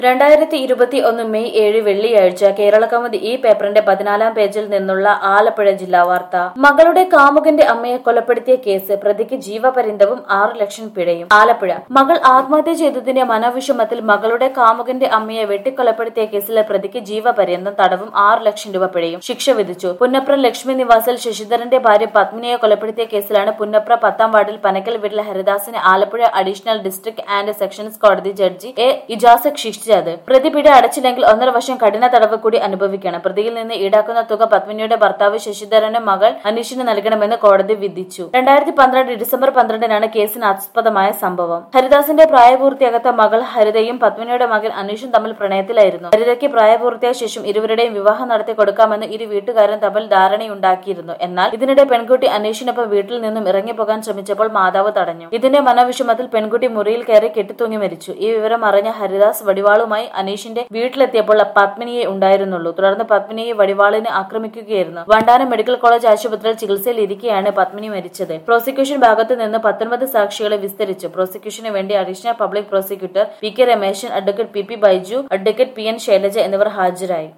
രണ്ടായിരത്തി ഇരുപത്തി ഒന്ന് മെയ് ഏഴ് വെള്ളിയാഴ്ച കേരളകൗമുദി ഈ പേപ്പറിന്റെ പതിനാലാം പേജിൽ നിന്നുള്ള ആലപ്പുഴ ജില്ലാ വാർത്ത മകളുടെ കാമുകന്റെ അമ്മയെ കൊലപ്പെടുത്തിയ കേസ് പ്രതിക്ക് ജീവപര്യന്തവും ആറ് ലക്ഷം പിഴയും ആലപ്പുഴ മകൾ ആത്മഹത്യ ചെയ്തതിന്റെ മനോവിഷമത്തിൽ മകളുടെ കാമുകന്റെ അമ്മയെ വെട്ടിക്കൊലപ്പെടുത്തിയ കേസിലെ പ്രതിക്ക് ജീവപര്യന്തം തടവും ആറ് ലക്ഷം രൂപ പിഴയും ശിക്ഷ വിധിച്ചു പുന്നപ്ര ലക്ഷ്മി നിവാസിൽ ശശിധരന്റെ ഭാര്യ പത്മിനിയെ കൊലപ്പെടുത്തിയ കേസിലാണ് പുന്നപ്ര പത്താം വാർഡിൽ പനക്കൽ വീട്ടിലെ ഹരിദാസിനെ Alappuzha additional district and sessions കോടതി ജഡ്ജി എ ഇജാസക് ശിക്ഷിച്ചത് പ്രതി പിഴ അടച്ചില്ലെങ്കിൽ ഒന്നര വർഷം കഠിന തടവ് കൂടി അനുഭവിക്കണം പ്രതിയിൽ നിന്ന് ഈടാക്കുന്ന തുക പത്മിനിയുടെ ഭർത്താവ് ശശിധരന്റെ മകൾ അനീഷിന് നൽകണമെന്ന് കോടതി വിധിച്ചു രണ്ടായിരത്തി പന്ത്രണ്ട് ഡിസംബർ പന്ത്രണ്ടിനാണ് കേസിന് ആസ്പദമായ സംഭവം ഹരിദാസിന്റെ പ്രായപൂർത്തിയാകാത്ത മകൾ ഹരിതയും പത്മിനിയുടെ മകൻ അനീഷും തമ്മിൽ പ്രണയത്തിലായിരുന്നു ഹരിതയ്ക്ക് പ്രായപൂർത്തിയായ ശേഷം ഇരുവരുടെയും വിവാഹം നടത്തി കൊടുക്കാമെന്ന് ഇരു വീട്ടുകാരും തമ്മിൽ ധാരണയുണ്ടാക്കിയിരുന്നു എന്നാൽ ഇതിനിടെ പെൺകുട്ടി അനീഷിനൊപ്പം വീട്ടിൽ നിന്നും ഇറങ്ങിപ്പോകാൻ ശ്രമിച്ചപ്പോൾ മാതാവ് തടഞ്ഞു ഇതിന്റെ മനോവിഷമത്തിൽ പെൺകുട്ടി മുറിയിൽ കയറി കെട്ടിത്തൂങ്ങി മരിച്ചു ഈ വിവരം അറിഞ്ഞ ഹരിദാസ് വടിവാളുമായി അനീഷിന്റെ വീട്ടിലെത്തിയപ്പോൾ പത്മിനിയെ ഉണ്ടായിരുന്നുള്ളൂ തുടർന്ന് പത്മിനിയെ വടിവാളിന് ആക്രമിക്കുകയായിരുന്നു വണ്ടാനം മെഡിക്കൽ കോളേജ് ആശുപത്രിയിൽ ചികിത്സയിൽ ഇരിക്കെയാണ് പത്മിനി മരിച്ചത് പ്രോസിക്യൂഷൻ ഭാഗത്ത് നിന്ന് പത്തൊൻപത് സാക്ഷികളെ വിസ്തരിച്ചു പ്രോസിക്യൂഷന് വേണ്ടി additional public prosecutor P K Rameshan advocate P P Baiju advocate P N Shailaja എന്നിവർ ഹാജരായി